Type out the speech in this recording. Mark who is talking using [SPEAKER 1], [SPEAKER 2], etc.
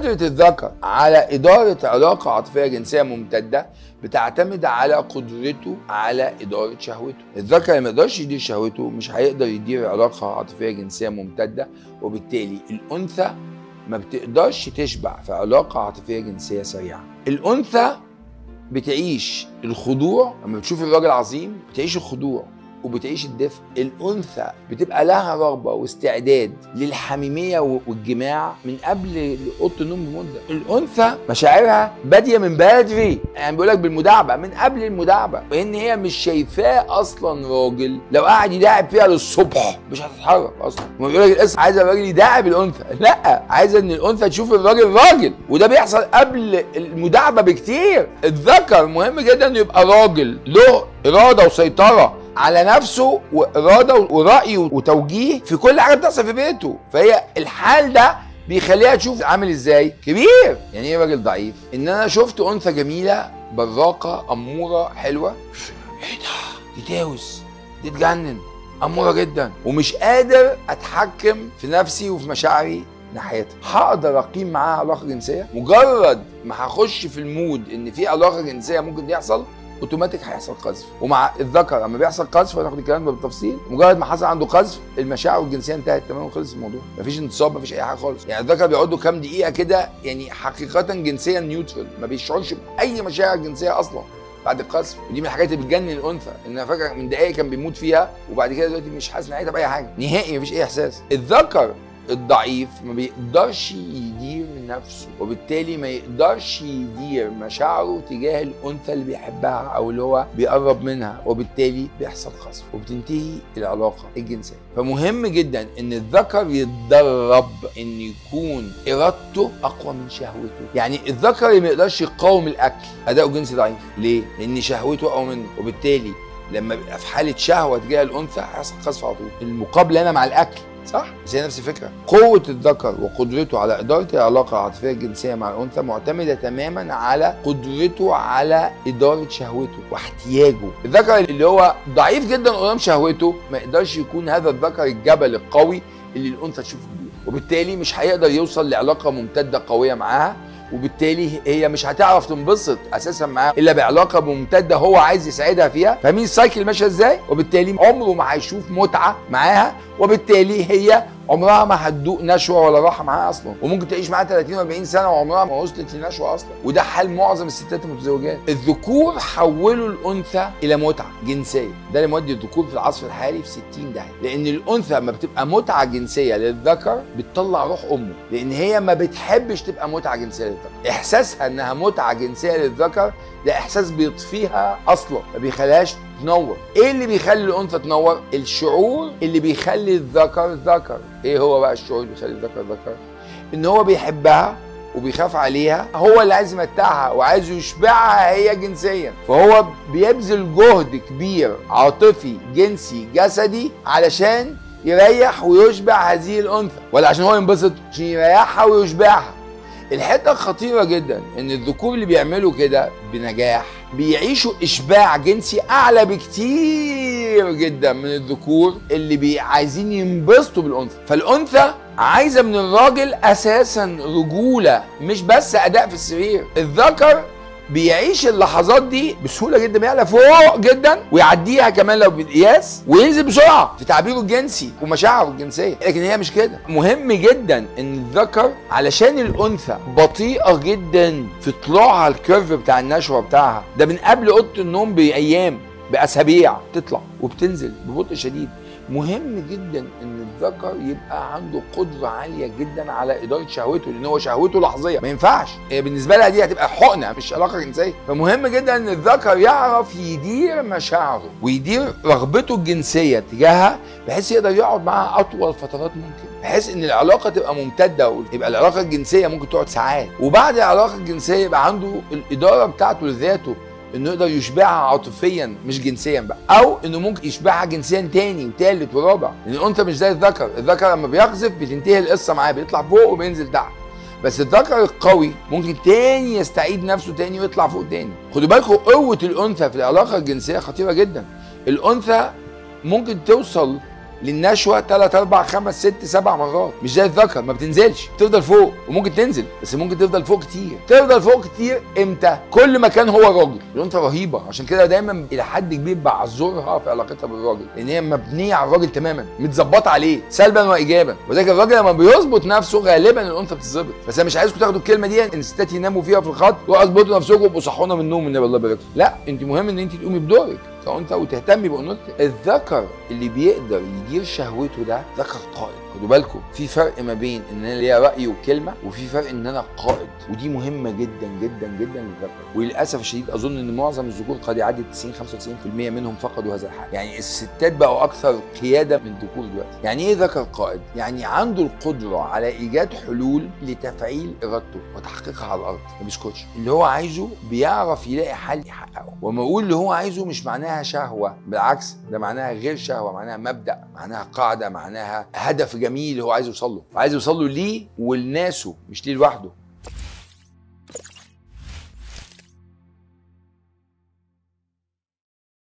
[SPEAKER 1] قدرة الذكر على إدارة علاقة عاطفية جنسية ممتدة بتعتمد على قدرته على إدارة شهوته الذكر اللي ما يقدرش يدير شهوته مش هيقدر يدير علاقة عاطفية جنسية ممتدة وبالتالي الأنثى ما بتقدرش تشبع في علاقة عاطفية جنسية سريعة الأنثى بتعيش الخضوع لما بتشوف الراجل عظيم بتعيش الخضوع وبتعيش الدفء الانثى بتبقى لها رغبه واستعداد للحميميه والجماع من قبل اوضه النوم بمده الانثى مشاعرها باديه من بدري يعني بيقول لك بالمداعبه من قبل المداعبه وان هي مش شايفاه اصلا راجل لو قعد يداعب فيها للصبح مش هتتحرك اصلا بيقول لك القصه عايزه الراجل يداعب الانثى لا عايزه ان الانثى تشوف الراجل راجل وده بيحصل قبل المداعبه بكتير الذكر مهم جدا انه يبقى راجل له اراده وسيطره على نفسه واراده وراي وتوجيه في كل حاجه بتحصل في بيته فهي الحال ده بيخليها تشوف عامل ازاي كبير يعني ايه راجل ضعيف ان انا شفت انثى جميله براقه اموره حلوه ايه ده دي تاوس دي تجنن اموره جدا ومش قادر اتحكم في نفسي وفي مشاعري ناحيتها هقدر اقيم معاها علاقه جنسيه مجرد ما هخش في المود ان في علاقه جنسيه ممكن يحصل اوتوماتيك هيحصل قذف ومع الذكر لما بيحصل قذف هناخد الكلام ده بالتفصيل مجرد ما حصل عنده قذف المشاعر الجنسيه انتهت تماما وخلص الموضوع مفيش انتصاب مفيش اي حاجه خالص يعني الذكر بيقعد له كام دقيقه كده يعني حقيقه جنسيا نيوترال ما بيشعرش باي مشاعر جنسيه اصلا بعد القذف ودي من الحاجات اللي بتجنن الانثى ان انا فاكر من دقايق كان بيموت فيها وبعد كده دلوقتي مش حاسس نهايتها باي حاجه نهائي مفيش اي احساس الذكر الضعيف ما بيقدرش يدير من نفسه وبالتالي ما يقدرش يدير مشاعره تجاه الانثى اللي بيحبها او اللي هو بيقرب منها وبالتالي بيحصل خصف وبتنتهي العلاقه الجنسيه فمهم جدا ان الذكر يتدرب ان يكون ارادته اقوى من شهوته يعني الذكر اللي ما يقدرش يقاوم الاكل اداؤه الجنسي ضعيف ليه لان شهوته اقوى منه وبالتالي لما بيبقى في حاله شهوه تجاه الانثى هيحصل قذف على طول المقابله هنا مع الاكل صح بس هي نفس الفكره قوه الذكر وقدرته على اداره العلاقه العاطفيه الجنسيه مع الانثى معتمده تماما على قدرته على اداره شهوته واحتياجه الذكر اللي هو ضعيف جدا قدام شهوته ما يقدرش يكون هذا الذكر الجبل القوي اللي الانثى تشوفه كبير وبالتالي مش هيقدر يوصل لعلاقه ممتده قويه معاها وبالتالي هي مش هتعرف تنبسط اساسا معاه الا بعلاقه ممتده هو عايز يساعدها فيها فاهمين السايكل ماشيه ازاي وبالتالي عمره ما هيشوف متعه معاها وبالتالي هي عمرها ما هتدوق نشوه ولا راحه معاها اصلا وممكن تعيش معاها 30 و40 سنه وعمرها ما وصلت لنشوه اصلا وده حال معظم الستات المتزوجات الذكور حولوا الانثى الى متعه جنسيه ده اللي مودي الذكور في العصر الحالي في 60 داهيه لان الانثى لما بتبقى متعه جنسيه للذكر بتطلع روح امه لان هي ما بتحبش تبقى متعه جنسيه للذكر احساسها انها متعه جنسيه للذكر ده احساس بيطفيها اصلا ما بيخليهاش تنور ايه اللي بيخلي الانثى تنور الشعور اللي بيخلي الذكر ذكر ايه هو بقى الشعور اللي بيخلي الذكر ذكر ان هو بيحبها وبيخاف عليها هو اللي عايز يمتعها وعايز يشبعها هي جنسيا فهو بيبذل جهد كبير عاطفي جنسي جسدي علشان يريح ويشبع هذه الانثى ولا عشان هو ينبسط عشان يريحها ويشبعها الحته الخطيره جدا ان الذكور اللي بيعملوا كده بنجاح بيعيشوا اشباع جنسي اعلى بكتير جدا من الذكور اللي بي عايزين ينبسطوا بالانثى فالانثى عايزه من الراجل اساسا رجوله مش بس اداء في السرير الذكر بيعيش اللحظات دي بسهوله جدا بيعلى فوق جدا ويعديها كمان لو بالقياس وينزل بسرعه في تعبيره الجنسي ومشاعره الجنسيه لكن هي مش كده مهم جدا ان الذكر علشان الانثى بطيئه جدا في طلوعها الكيرف بتاع النشوه بتاعها ده من قبل اوضه النوم بايام باسابيع تطلع وبتنزل ببطء شديد مهم جدا ان الذكر يبقى عنده قدره عاليه جدا على اداره شهوته لان هو شهوته لحظيه ما ينفعش هي بالنسبه لها دي هتبقى حقنه مش علاقه جنسيه فمهم جدا ان الذكر يعرف يدير مشاعره ويدير رغبته الجنسيه تجاهها بحيث يقدر يقعد معاها اطول فترات ممكن بحيث ان العلاقه تبقى ممتده ويبقى العلاقه الجنسيه ممكن تقعد ساعات وبعد العلاقه الجنسيه يبقى عنده الاداره بتاعته لذاته انه يقدر يشبعها عاطفيا مش جنسيا بقى او انه ممكن يشبعها جنسيا تاني وتالت ورابع لان الانثى مش زي الذكر الذكر لما بيقذف بتنتهي القصه معاه بيطلع فوق وبينزل تحت بس الذكر القوي ممكن تاني يستعيد نفسه تاني ويطلع فوق تاني خدوا بالكم قوه الانثى في العلاقه الجنسيه خطيره جدا الانثى ممكن توصل للنشوه 3 4 5 6 7 مرات مش زي الذكر ما بتنزلش بتفضل فوق وممكن تنزل بس ممكن تفضل فوق كتير تفضل فوق كتير امتى كل ما كان هو راجل الانثى رهيبه عشان كده دايما الى حد كبير بعذرها في علاقتها بالراجل لان هي مبنيه على الراجل تماما متظبطه عليه سلبا وايجابا وذلك الراجل لما بيظبط نفسه غالبا الانثى بتتظبط بس انا مش عايزكم تاخدوا الكلمه دي ان الستات يناموا فيها في الخط روحوا اظبطوا نفسكم وابقوا صحونا من النوم النبي الله يبارك لا انت مهم ان انت تقومي بدورك كأنثى وتهتمي بأنوثتك الذكر اللي بيقدر يدير شهوته ده ذكر قائد خدوا بالكم في فرق ما بين ان انا ليا راي وكلمه وفي فرق ان انا قائد ودي مهمه جدا جدا جدا للذكر وللاسف الشديد اظن ان معظم الذكور قد يعدي 90 95% منهم فقدوا هذا الحال يعني الستات بقوا اكثر قياده من الذكور دلوقتي يعني ايه ذكر قائد يعني عنده القدره على ايجاد حلول لتفعيل ارادته وتحقيقها على الارض ما بيسكتش اللي هو عايزه بيعرف يلاقي حل يحققه وما اقول اللي هو عايزه مش معناها شهوه بالعكس ده معناها غير شهوه معناها مبدا معناها قاعده معناها هدف جميل هو عايز يوصل له عايز يوصل له ليه ولناسه مش ليه لوحده